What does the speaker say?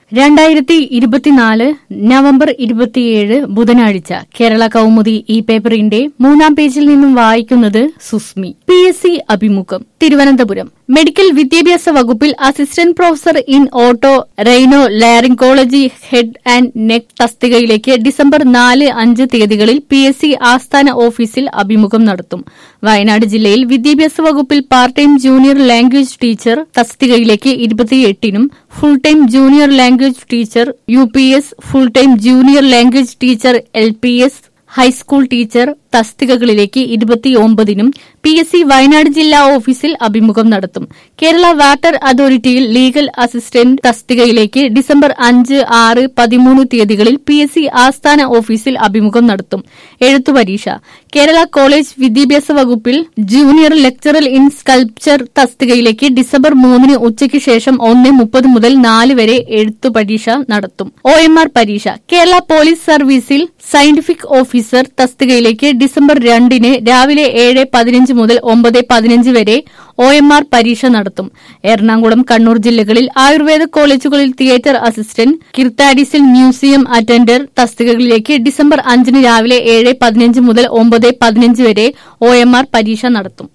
രണ്ടായിരത്തി ഇരുപത്തിനാല് നവംബർ ഇരുപത്തിയേഴ് ബുധനാഴ്ച കേരള കൗമുദി ഈ പേപ്പറിന്റെ മൂന്നാം പേജിൽ നിന്നും വായിക്കുന്നത് സുസ്മി പി എസ് സി അഭിമുഖം തിരുവനന്തപുരം മെഡിക്കൽ വിദ്യാഭ്യാസ വകുപ്പിൽ assistant professor in otorhinolaryngology head and neck തസ്തികയിലേക്ക് ഡിസംബർ നാല് അഞ്ച് തീയതികളിൽ പി എസ് സി ആസ്ഥാന ഓഫീസിൽ അഭിമുഖം നടത്തും വയനാട് ജില്ലയിൽ വിദ്യാഭ്യാസ വകുപ്പിൽ part time junior language teacher തസ്തികയിലേക്ക് ഇരുപത്തിയെട്ടിനും full time junior language teacher U P S full time junior language teacher L P S high school teacher തസ്തികകളിലേക്ക് ഇരുപത്തിയൊമ്പതിനും പി എസ് സി വയനാട് ജില്ലാ ഓഫീസിൽ അഭിമുഖം നടത്തും കേരള വാട്ടർ അതോറിറ്റിയിൽ ലീഗൽ അസിസ്റ്റന്റ് തസ്തികയിലേക്ക് ഡിസംബർ അഞ്ച് ആറ് പതിമൂന്ന് തീയതികളിൽ പി എസ് സി ആസ്ഥാന ഓഫീസിൽ അഭിമുഖം നടത്തും എഴുത്തു പരീക്ഷ കേരള കോളേജ് വിദ്യാഭ്യാസ വകുപ്പിൽ ജൂനിയർ ലെക്ചറൽ ഇൻ സ്കൾപ്ചർ തസ്തികയിലേക്ക് ഡിസംബർ മൂന്നിന് ഉച്ചയ്ക്ക് ശേഷം ഒന്ന് മുപ്പത് മുതൽ നാല് വരെ എഴുത്തു പരീക്ഷ നടത്തും ഒ എം ആർ പരീക്ഷ കേരള പോലീസ് സർവീസിൽ സയന്റിഫിക് ഓഫീസർ തസ്തികയിലേക്ക് ഡിസംബർ രണ്ടിന് രാവിലെ ഏഴ് പതിനഞ്ച് മുതൽ ഒമ്പത് പതിനഞ്ച് വരെ ഒ എം ആർ പരീക്ഷ നടത്തും എറണാകുളം കണ്ണൂർ ജില്ലകളിൽ ആയുർവേദ കോളേജുകളിൽ തിയേറ്റർ അസിസ്റ്റന്റ് കിർത്താഡിസിൽ മ്യൂസിയം അറ്റൻഡർ തസ്തികകളിലേക്ക് ഡിസംബർ അഞ്ചിന് രാവിലെ ഏഴ് പതിനഞ്ച് മുതൽ ഒമ്പത് പതിനഞ്ച് വരെ ഒ എം ആർ പരീക്ഷ നടത്തും